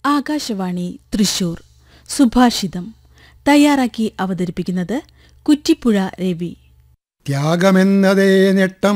ആകാശവാണി തൃശൂർ സുഭാഷിതം തയ്യാറാക്കി അവതരിപ്പിക്കുന്നത് കുറ്റിപ്പുഴ രവി ത്യാഗമെന്നതേ നേട്ടം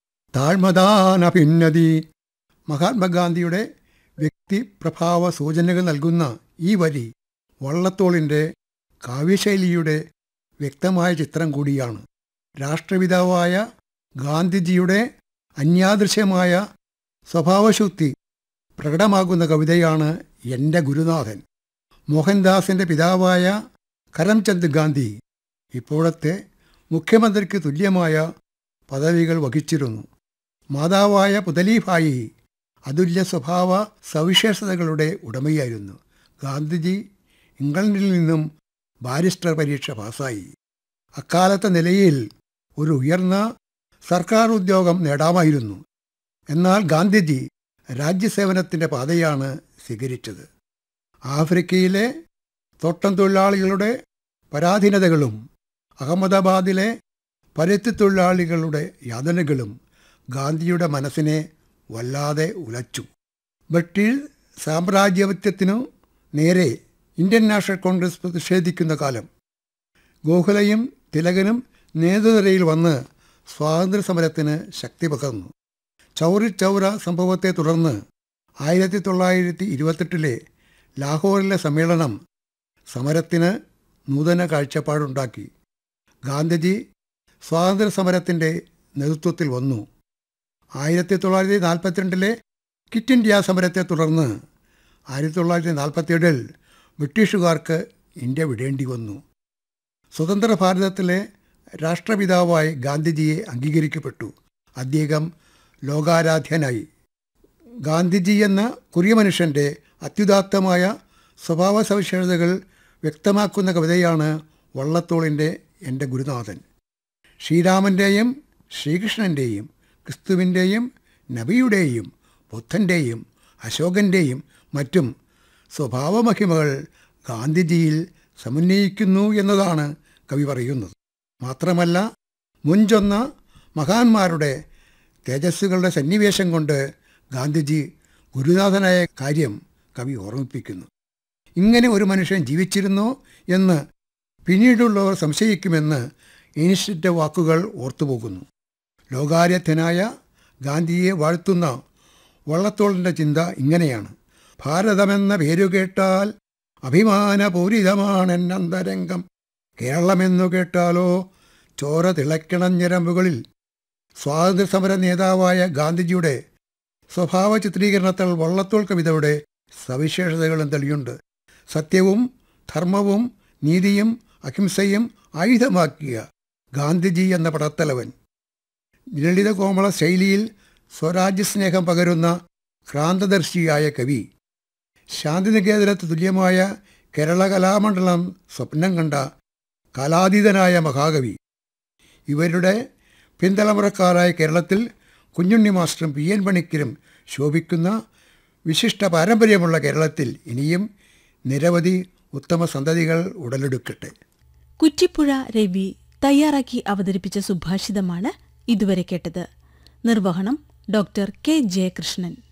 താഴ്മദാന ഭിന്നതി മഹാത്മാഗാന്ധിയുടെ വ്യക്തിപ്രഭാവ സൂചനകൾ നൽകുന്ന ഈ വരി വള്ളത്തോളിൻ്റെ കാവ്യശൈലിയുടെ വ്യക്തമായ ചിത്രം കൂടിയാണ് രാഷ്ട്രപിതാവായ ഗാന്ധിജിയുടെ അന്യാദൃശ്യമായ സ്വഭാവശുദ്ധി പ്രകടമാകുന്ന കവിതയാണ് എൻ്റെ ഗുരുനാഥൻ മോഹൻദാസിൻ്റെ പിതാവായ കരംചന്ദ് ഗാന്ധി ഇപ്പോഴത്തെ മുഖ്യമന്ത്രിക്ക് തുല്യമായ പദവികൾ വഹിച്ചിരുന്നു മാതാവായ പുതലിഭായി അതുല്യ സ്വഭാവ സവിശേഷതകളുടെ ഉടമയായിരുന്നു ഗാന്ധിജി ഇംഗ്ലണ്ടിൽ നിന്നും ബാരിസ്റ്റർ പരീക്ഷ പാസ്സായി അക്കാലത്തെ നിലയിൽ ഒരു ഉയർന്ന സർക്കാർ ഉദ്യോഗം നേടാമായിരുന്നു എന്നാൽ ഗാന്ധിജി രാജ്യസേവനത്തിൻ്റെ പാതയാണ് സ്വീകരിച്ചത് ആഫ്രിക്കയിലെ തോട്ടം തൊഴിലാളികളുടെ പരാധീനതകളും അഹമ്മദാബാദിലെ പരുത്തി തൊഴിലാളികളുടെ യാതനകളും ഗാന്ധിയുടെ മനസ്സിനെ വല്ലാതെ ഉലച്ചു ബ്രിട്ടീഷ് സാമ്രാജ്യവത്യത്തിനു നേരെ ഇന്ത്യൻ നാഷണൽ കോൺഗ്രസ് പ്രതിഷേധിക്കുന്ന കാലം ഗോഖലയും തിലകനും നേതൃനിരയിൽ വന്ന് സ്വാതന്ത്ര്യ സമരത്തിന് ശക്തി പകർന്നു ചൗരി ചൗര സംഭവത്തെ തുടർന്ന് ആയിരത്തി തൊള്ളായിരത്തി ഇരുപത്തെട്ടിലെ ലാഹോറിലെ സമ്മേളനം സമരത്തിന് നൂതന കാഴ്ചപ്പാടുണ്ടാക്കി ഗാന്ധിജി സ്വാതന്ത്ര്യ സമരത്തിൻ്റെ നേതൃത്വത്തിൽ വന്നു ആയിരത്തി തൊള്ളായിരത്തി നാൽപ്പത്തിരണ്ടിലെ കിറ്റ് ഇന്ത്യ സമരത്തെ തുടർന്ന് ആയിരത്തി തൊള്ളായിരത്തി നാൽപ്പത്തിയേഴിൽ ബ്രിട്ടീഷുകാർക്ക് ഇന്ത്യ വിടേണ്ടി വന്നു സ്വതന്ത്ര ഭാരതത്തിലെ രാഷ്ട്രപിതാവായി ഗാന്ധിജിയെ അംഗീകരിക്കപ്പെട്ടു അദ്ദേഹം ലോകാരാധ്യനായി ഗാന്ധിജി എന്ന കുറിയ മനുഷ്യൻ്റെ അത്യുദാത്തമായ സ്വഭാവ സവിശേഷതകൾ വ്യക്തമാക്കുന്ന കവിതയാണ് വള്ളത്തോളിൻ്റെ എൻ്റെ ഗുരുനാഥൻ ശ്രീരാമൻ്റെയും ശ്രീകൃഷ്ണൻ്റെയും ക്രിസ്തുവിൻ്റെയും നബിയുടെയും ബുദ്ധൻ്റെയും അശോകൻ്റെയും മറ്റും സ്വഭാവമഹിമകൾ ഗാന്ധിജിയിൽ സമന്വയിക്കുന്നു എന്നതാണ് കവി പറയുന്നത് മാത്രമല്ല മുൻചൊന്ന മഹാന്മാരുടെ തേജസ്സുകളുടെ സന്നിവേശം കൊണ്ട് ഗാന്ധിജി ഗുരുനാഥനായ കാര്യം കവി ഓർമ്മിപ്പിക്കുന്നു ഇങ്ങനെ ഒരു മനുഷ്യൻ ജീവിച്ചിരുന്നോ എന്ന് പിന്നീടുള്ളവർ സംശയിക്കുമെന്ന് ഇനിഷ്ടിൻ്റെ വാക്കുകൾ ഓർത്തുപോകുന്നു ലോകാര്യധ്യനായ ഗാന്ധിയെ വാഴ്ത്തുന്ന വള്ളത്തോളിൻ്റെ ചിന്ത ഇങ്ങനെയാണ് ഭാരതമെന്ന പേരു കേട്ടാൽ അഭിമാനപൂരിതമാണെന്നന്തരംഗം കേരളമെന്നു കേട്ടാലോ ചോര തിളയ്ക്കണം ഞരമ്പുകളിൽ സ്വാതന്ത്ര്യ സമര നേതാവായ ഗാന്ധിജിയുടെ സ്വഭാവ ചിത്രീകരണത്തിൽ വള്ളത്തോൾ കവിതയുടെ സവിശേഷതകളും തെളിയുണ്ട് സത്യവും ധർമ്മവും നീതിയും അഹിംസയും ആയുധമാക്കിയ ഗാന്ധിജി എന്ന പടത്തലവൻ ലളിത കോമള ശൈലിയിൽ സ്വരാജ്യസ്നേഹം പകരുന്ന ക്രാന്തദർശിയായ കവി ശാന്തിനികേതനത്തിന് തുല്യമായ കേരള കലാമണ്ഡലം സ്വപ്നം കണ്ട കലാതീതനായ മഹാകവി ഇവരുടെ പിന്തലമുറക്കാരായ കേരളത്തിൽ കുഞ്ഞുണ്ണി മാസ്റ്ററും പി എൻ പണിക്കരും ശോഭിക്കുന്ന വിശിഷ്ട പാരമ്പര്യമുള്ള കേരളത്തിൽ ഇനിയും നിരവധി ഉത്തമ സന്തതികൾ ഉടലെടുക്കട്ടെ കുറ്റിപ്പുഴ രവി തയ്യാറാക്കി അവതരിപ്പിച്ച സുഭാഷിതമാണ് ഇതുവരെ കേട്ടത് നിർവഹണം ഡോക്ടർ കെ ജയകൃഷ്ണൻ